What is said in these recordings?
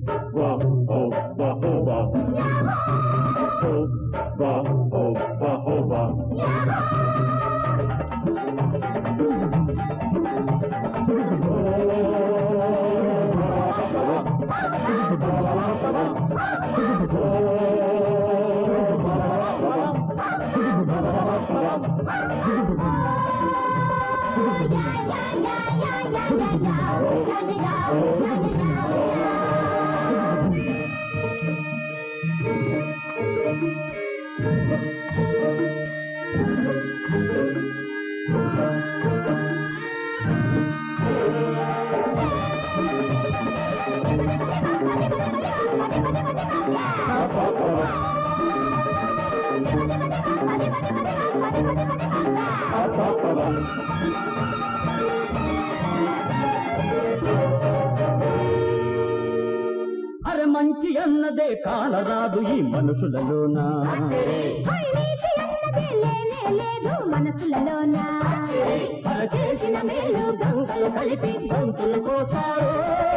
అరే మంచి అన్నదే కానరాదు ఈ మనుషులలోన అవినీతి అన్నది లేనే లేదు మనసులలోన అర చేసిన మేలు గంగలు కలిపి గంతులు కోసారు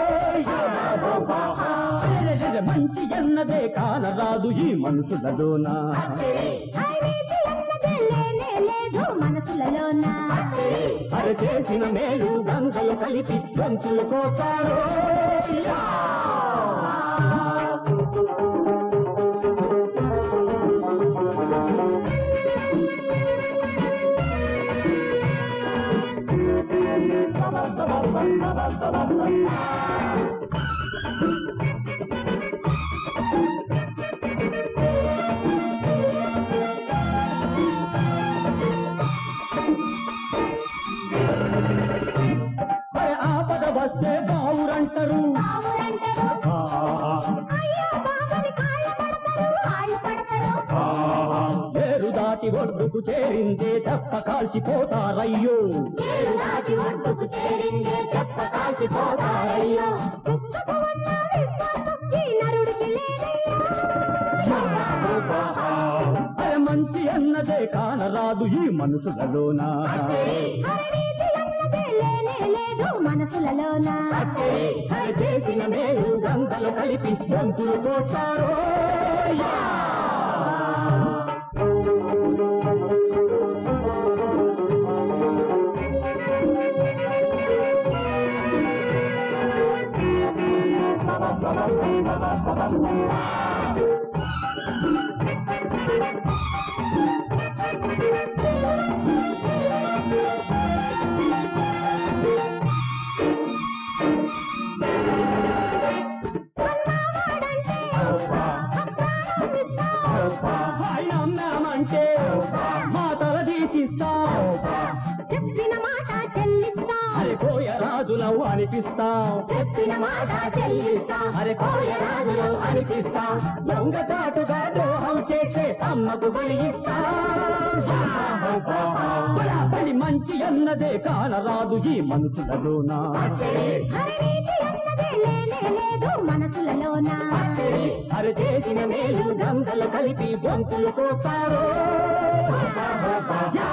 అరెరెరె, మంచి అన్నదే కానరాదు ఈ మనుషులలోన అవినీతి అన్నది లేనే లేదు మనసులలోన అర చేసిన మేలు గంగలు కలిపి గంతులు కోసారు అరే ఆపద వస్తే బావురంటారు బావురంటారు అయ్యో బాబని కాళ్ళు పడతారు కాళ్ళు పడతారు ఏరు దాటి ఒడ్డుకు చేరిందే తప్ప కాల్చిపోతారయ్యో ఏడు దాటి ఒడ్డుకు చేరిందే చెప్ప కాల్చిపోతారయ్యో కుక్కకు ఉన్న విశ్వాసం ఈ నరుడికి లేదయ్యో అరే మంచి అన్నదే కానరాదు ఈ మనుషులలోన అవినీతి అన్నదే లేనే లేదు మనసులలోన అరే చేసిన మేలు గంగలు కలిపి గంతులు కోస్తారు ఆయన అన్నామంటే మా తల తీసిస్తాం చెప్పిన మాట చెల్లిస్తా అరే కోయ రాజులవు అనిపిస్తాం చెప్పిన మాట చెల్లిస్తా అరే కోయ రాజులవు అనిపిస్తాం దొంగ చాటుగా ద్రోహం చేసే అమ్మకు బలి బలి మంచి అన్నదే కానరాదు ఈ మనుషులలోన అవినీతి అన్నదే లేనే లేదు మనసులలోన అరే చేసిన మేలు గంగలు కలిపి గొంతులు కోస్తారు